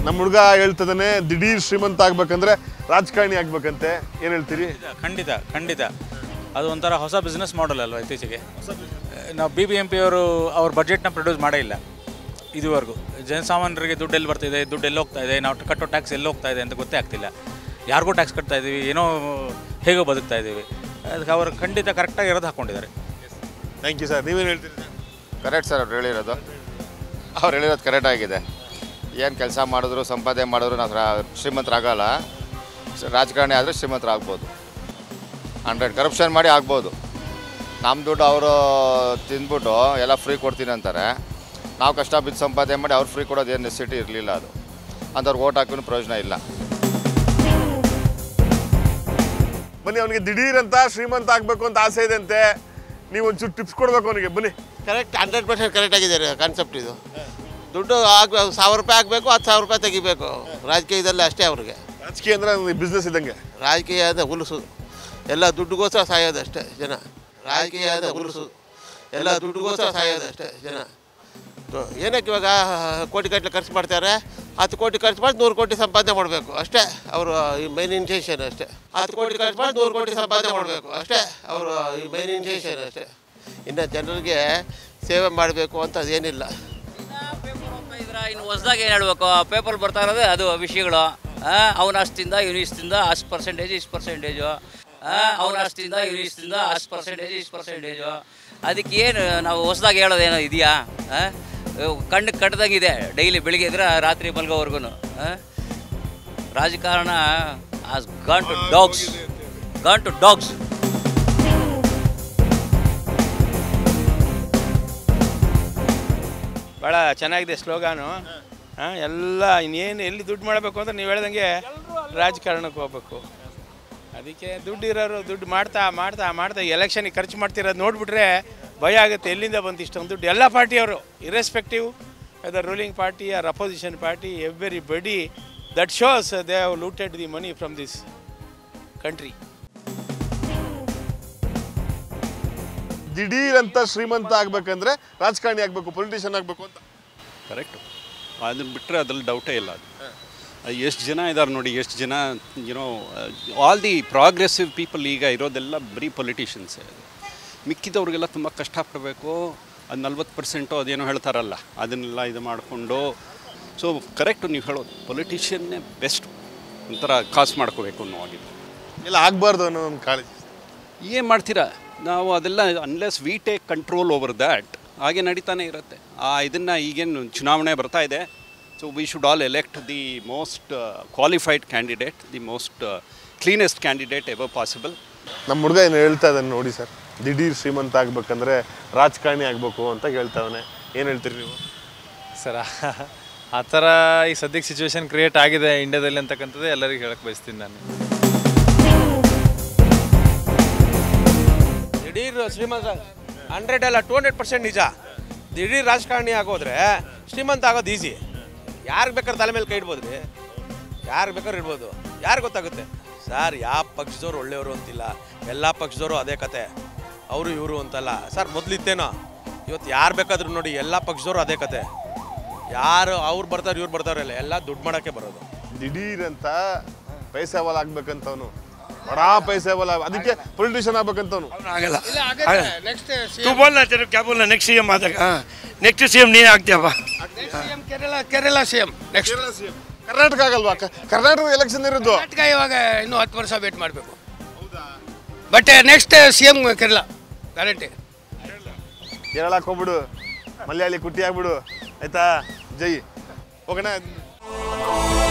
ನಮ್ಮ ಹುಡುಗ ಹೇಳ್ತದಾನೆ ದಿಢೀರ್ ಶ್ರೀಮಂತ ಆಗ್ಬೇಕಂದ್ರೆ ರಾಜಕಾರಣಿ ಆಗ್ಬೇಕಂತೆ ಏನ್ ಹೇಳ್ತೀರಿ ಖಂಡಿತ ಖಂಡಿತ ಅದು ಒಂಥರ ಹೊಸ ಬಿಸ್ನೆಸ್ ಮಾಡೆಲ್ ಅಲ್ವಾ ಇತ್ತೀಚೆಗೆ ನಾವು ಬಿ ಬಿ ಎಂ ಪಿ ಅವರು ಅವ್ರ ಬಜೆಟ್ನ ಪ್ರೊಡ್ಯೂಸ್ ಮಾಡೇ ಇಲ್ಲ ಇದುವರೆಗೂ ಜನಸಾಮಾನ್ಯರಿಗೆ ದುಡ್ಡು ಎಲ್ಲಿ ಬರ್ತಿದೆ ದುಡ್ಡು ಎಲ್ಲಿ ಹೋಗ್ತಾ ಇದೆ ನಾವು ಕಟ್ಟೋ ಟ್ಯಾಕ್ಸ್ ಎಲ್ಲಿ ಹೋಗ್ತಾ ಇದೆ ಅಂತ ಗೊತ್ತೇ ಆಗ್ತಿಲ್ಲ ಯಾರಿಗೂ ಟ್ಯಾಕ್ಸ್ ಕಟ್ತಾ ಇದ್ದೀವಿ ಏನೋ ಹೇಗೋ ಬದುಕ್ತಾ ಇದ್ದೀವಿ ಅದಕ್ಕೆ ಅವರು ಖಂಡಿತ ಕರೆಕ್ಟಾಗಿ ಇರೋದು ಹಾಕ್ಕೊಂಡಿದ್ದಾರೆ ಥ್ಯಾಂಕ್ ಯು ಸರ್ ನೀವೇನು ಹೇಳ್ತೀರಿ sir? ಕರೆಕ್ಟ್ ಸರ್ ಅವ್ರು ಹೇಳಿರೋದು ಅವ್ರು ಹೇಳಿರೋದು ಕರೆಕ್ಟ್ ಆಗಿದೆ ಏನು ಕೆಲಸ ಮಾಡಿದ್ರು ಸಂಪಾದನೆ ಮಾಡಿದ್ರು ನಾವು ರಾ- ಶ್ರೀಮಂತರಾಗಲ್ಲ ಸ- ರಾಜಕಾರಣಿ ಆದರೆ ಶ್ರೀಮಂತರಾಗ್ಬೋದು ಹಂಡ್ರೆಡ್ ಕರಪ್ಷನ್ ಮಾಡಿ ಆಗ್ಬೋದು ನಮ್ಮ ದುಡ್ಡು ಅವರು ತಿಂದ್ಬಿಟ್ಟು ಎಲ್ಲ ಫ್ರೀ ಕೊಡ್ತೀನಿ ಅಂತಾರೆ ನಾವು ಕಷ್ಟ ಬಿದ್ದು ಸಂಪಾದನೆ ಮಾಡಿ ಅವ್ರು ಫ್ರೀ ಕೊಡೋದು ಏನು ನೆಸಿಟಿ ಇರಲಿಲ್ಲ ಅದು ಅಂಥವ್ರಿಗೆ ಓಟ್ ಹಾಕಿನೂ ಪ್ರಯೋಜನ ಇಲ್ಲ ಬನ್ನಿ ಅವನಿಗೆ ದಿಢೀರ್ ಅಂತ ಶ್ರೀಮಂತ ಆಗ್ಬೇಕು ಅಂತ ಆಸೆ ಇದೆ ಅಂತೆ ನೀವು ಒಂಚೂರು ಟಿಪ್ಸ್ ಕೊಡ್ಬೇಕು ಅವನಿಗೆ ಬನ್ನಿ ಕರೆಕ್ಟ್ ಹಂಡ್ರೆಡ್ ಪರ್ಸೆಂಟ್ ಕರೆಕ್ಟ್ ಆಗಿದೆ ಕಾನ್ಸೆಪ್ಟ್ ಇದು ದುಡ್ಡು ಆಗ ಸಾವಿರ ರೂಪಾಯಿ ಆಗಬೇಕು ಹತ್ತು ಸಾವಿರ ರೂಪಾಯಿ ತೆಗಿಬೇಕು ರಾಜಕೀಯದಲ್ಲಿ ಅಷ್ಟೇ ಅವ್ರಿಗೆ ರಾಜಕೀಯ ಅಂದ್ರೆ ಬಿಸ್ನೆಸ್ ಇದ್ದಂಗೆ ರಾಜಕೀಯ ಅಂದರೆ ಹುಲಸು ಎಲ್ಲ ದುಡ್ಡುಗೋಸ್ಕರ ಸಾಯೋದಷ್ಟೇ ಜನ ರಾಜಕೀಯ ಅಂದರೆ ಹುಲಸು ಎಲ್ಲ ದುಡ್ಡುಗೋಸ್ಕರ ಸಾಯೋದಷ್ಟೇ ಜನ ದು- ಏನಕ್ಕೆ ಇವಾಗ ಕೋಟಿ ಗಟ್ಟಲೆ ಖರ್ಚು ಮಾಡ್ತಾರೆ ಹತ್ತು ಕೋಟಿ ಖರ್ಚು ಮಾಡಿ ನೂರು ಕೋಟಿ ಸಂಪಾದನೆ ಮಾಡಬೇಕು ಅಷ್ಟೇ ಅವರು ಈ ಮೈನ್ ಇಂಟೆನ್ಷನ್ ಅಷ್ಟೇ ಹತ್ತು ಕೋಟಿ ಖರ್ಚು ಮಾಡಿ ನೂರು ಕೋಟಿ ಸಂಪಾದನೆ ಮಾಡಬೇಕು ಅಷ್ಟೇ ಅವರು ಈ ಮೈನ್ ಇಂಟೆನ್ಷನ್ ಅಷ್ಟೇ ಇನ್ನು ಜನರಿಗೆ ಸೇವೆ ಮಾಡಬೇಕು ಅಂತ ಏನಿಲ್ಲ ಪೇಪರ್ ಓದ್ತಾ ಇದ್ರ ಇನ್ನು ಹೊಸ್ದಾಗಿ ಏನು ಹೇಳ್ಬೇಕು ಪೇಪರ್ ಬರ್ತಾ ಇರೋದೇ ಅದು ವಿಷಯಗಳು ಅವನ ಅಷ್ಟಿಂದ ಇವ್ನಿಷ್ಟಿಂದ ಅಷ್ಟು ಪರ್ಸೆಂಟೇಜ್ ಇಷ್ಟು ಪರ್ಸೆಂಟೇಜು ಅವನ ಅಷ್ಟಿಂದ ಇವ್ನಿಷ್ಟಿಂದ ಅಷ್ಟು ಪರ್ಸೆಂಟೇಜ್ ಇಷ್ಟು ಪರ್ಸೆಂಟೇಜು ಅದಕ್ಕೆ ಏನು ನಾವು ಹೊಸ್ದಾಗಿ ಹೇಳೋದೇನೋ ಇದೆಯಾ ಆ? ಕಣ್ಣು ಕಟ್ಟದಂಗಿದೆ ಡೈಲಿ ಬೆಳಿಗ್ಗೆ ಇದ್ರೆ ರಾತ್ರಿ ಮಲ್ಗೋವರೆಗೂ ರಾಜಕಾರಣ as gone to dogs gone to dogs ಭಾಳ ಚೆನ್ನಾಗಿದೆ ಸ್ಲೋಗಾನು ಹಾಂ ಎಲ್ಲ ಇನ್ನೇನು ಎಲ್ಲಿ ದುಡ್ಡು ಮಾಡಬೇಕು ಅಂತ ನೀವು ಹೇಳ್ದಂಗೆ ರಾಜಕಾರಣಕ್ಕೆ ಹೋಗ್ಬೇಕು ಅದಕ್ಕೆ ದುಡ್ಡು ಇರೋರು ದುಡ್ಡು ಮಾಡ್ತಾ ಮಾಡ್ತಾ ಮಾಡ್ತಾ ಎಲೆಕ್ಷನಿಗೆ ಖರ್ಚು ಮಾಡ್ತಿರೋದು ನೋಡಿಬಿಟ್ರೆ ಭಯ ಆಗುತ್ತೆ ಎಲ್ಲಿಂದ ಬಂತು ಇಷ್ಟೊಂದು ದುಡ್ಡು ಎಲ್ಲ ಪಾರ್ಟಿಯವರು irrespective the ruling party or opposition party everybody that shows they have looted the money from this country ದಿಢೀರ್ ಅಂತ ಶ್ರೀಮಂತ ಆಗ್ಬೇಕಂದ್ರೆ ರಾಜಕಾರಣಿ ಆಗ್ಬೇಕು ಪೊಲಿಟಿಷಿಯನ್ ಆಗ್ಬೇಕು ಅಂತ ಕರೆಕ್ಟು ಅದನ್ನ ಬಿಟ್ಟರೆ ಅದ್ರಲ್ಲಿ ಡೌಟೇ ಇಲ್ಲ ಅದು ಎಷ್ಟು ಜನ ಇದ್ದಾರೆ ನೋಡಿ ಎಷ್ಟು ಜನ you know all the progressive people ಈಗ ಇರೋದೆಲ್ಲ ಬರೀ ಪೊಲಿಟಿಷಿಯನ್ಸೇ ಮಿಕ್ಕಿದವ್ರಿಗೆಲ್ಲ ತುಂಬ ಕಷ್ಟಪಡಬೇಕು ಅದು ನಲ್ವತ್ತು ಪರ್ಸೆಂಟು ಅದೇನೋ ಹೇಳ್ತಾರಲ್ಲ ಅದನ್ನೆಲ್ಲ ಇದು ಮಾಡಿಕೊಂಡು ಸೊ ಕರೆಕ್ಟು ನೀವು ಹೇಳೋದು ಪೊಲಿಟಿಷಿಯನ್ನೇ ಬೆಸ್ಟ್ ಒಂಥರ ಕಾಸು ಮಾಡ್ಕೋಬೇಕು ಅನ್ನೋ ಆಗಿದೆ ಇಲ್ಲ ಆಗ್ಬಾರ್ದು ಅನ್ನೋ ಒಂದು ಕಾಳಜಿ ಏನು ಮಾಡ್ತೀರಾ ನಾವು ಅದೆಲ್ಲ unless we take control over that ಹಾಗೆ ನಡೀತಾನೆ ಇರುತ್ತೆ ಆ ಇದನ್ನು ಈಗೇನು ಚುನಾವಣೆ ಬರ್ತಾ ಇದೆ so we should all elect the most qualified candidate the most cleanest candidate ever possible ನಮ್ಮ ಹುಡುಗ ಏನು ಹೇಳ್ತಾ ಇದ್ದಾನೆ ನೋಡಿ ಸರ್ ದಿಢೀರ್ ಶ್ರೀಮಂತ ಆಗ್ಬೇಕಂದ್ರೆ ರಾಜಕಾರಣಿ ಆಗ್ಬೇಕು ಅಂತ ಹೇಳ್ತಾ ಇದ್ದಾನೆ ಏನು ಹೇಳ್ತೀರಿ ನೀವು ಸರ್ ಆ ಥರ ಈ ಸದ್ಯಕ್ಕೆ ಸಿಚುವೇಶನ್ ಕ್ರಿಯೇಟ್ ಆಗಿದೆ ಇಂಡಿಯಾದಲ್ಲಿ ಅಂತಕ್ಕಂಥದ್ದು ಎಲ್ಲರಿಗೂ ಹೇಳಕ್ಕೆ ಬಯಸ್ತೀನಿ ನಾನು ದಿಢೀರ್ ಶ್ರೀಮಂತ ಹಂಡ್ರೆಡ್ ಅಲ್ಲ ಟೂ ಹಂಡ್ರೆಡ್ ಪರ್ಸೆಂಟ್ ನಿಜ ದಿಢೀರ್ ರಾಜಕಾರಣಿ ಆಗೋದ್ರೆ ಶ್ರೀಮಂತ ಆಗೋದು ಈಸಿ ಯಾರಿಗೆ ಬೇಕಾದ್ರೆ ತಲೆ ಮೇಲೆ ಕೈ ಇಡ್ಬೋದು ರೀ ಯಾರಿಗೆ ಬೇಕಾದ್ರೂ ಇಡ್ಬೋದು ಯಾರು ಗೊತ್ತಾಗುತ್ತೆ ಸರ್ ಯಾವ ಪಕ್ಷದವ್ರು ಒಳ್ಳೆಯವರು ಅಂತಿಲ್ಲ ಎಲ್ಲ ಪಕ್ಷದವರು ಅದೇ ಕತೆ ಅವರು ಇವರು ಅಂತಲ್ಲ ಸರ್ ಮೊದಲಿತ್ತೇನೋ ಇವತ್ತು ಯಾರು ಬೇಕಾದ್ರೂ ನೋಡಿ ಎಲ್ಲ ಪಕ್ಷದವರು ಅದೇ ಕತೆ ಯಾರು ಅವ್ರು ಬರ್ತಾರೆ ಇವ್ರು ಬರ್ತಾರಲ್ಲ ಎಲ್ಲ ದುಡ್ಡು ಮಾಡೋಕ್ಕೆ ಬರೋದು ದಿಢೀರ್ ಅಂತ ಪೈಸೆ ವಾಲ ಆಗ್ಬೇಕಂತವನು ಬಡಾ ಪೈಸೆ ವಾಲ ಅದಕ್ಕೆ ಪೊಲಿಟಿಷಿಯನ್ ಆಗ್ಬೇಕಂತವನು ಆಗಲ್ಲ तू बोलना तेरे क्या बोलना नेक्स्ट सीएम आता हाँ नेक्स्ट सीएम नहीं ಆಗ್ತೀಯಪ್ಪ CM Kerala Kerala CM next Karnataka ಆಗಲ್ವಾ ಕ- ಕರ್ನಾಟಕ ಎಲೆಕ್ಷನ್ ಇರೋದು ಕರ್ನಾಟಕ ಇವಾಗ ಇನ್ನೂ ಹತ್ತು ವರ್ಷ ವೇಟ್ ಮಾಡಬೇಕು but next C M Kerala guarantee ಕೇರಳಕ್ಕೆ ಹೋಗ್ಬಿಡು ಮಲಯಾಳಿ ಕುಟ್ಟಿ ಆಗ್ಬಿಡು ಆಯ್ತಾ ಜೈ ಹೋಗೋಣ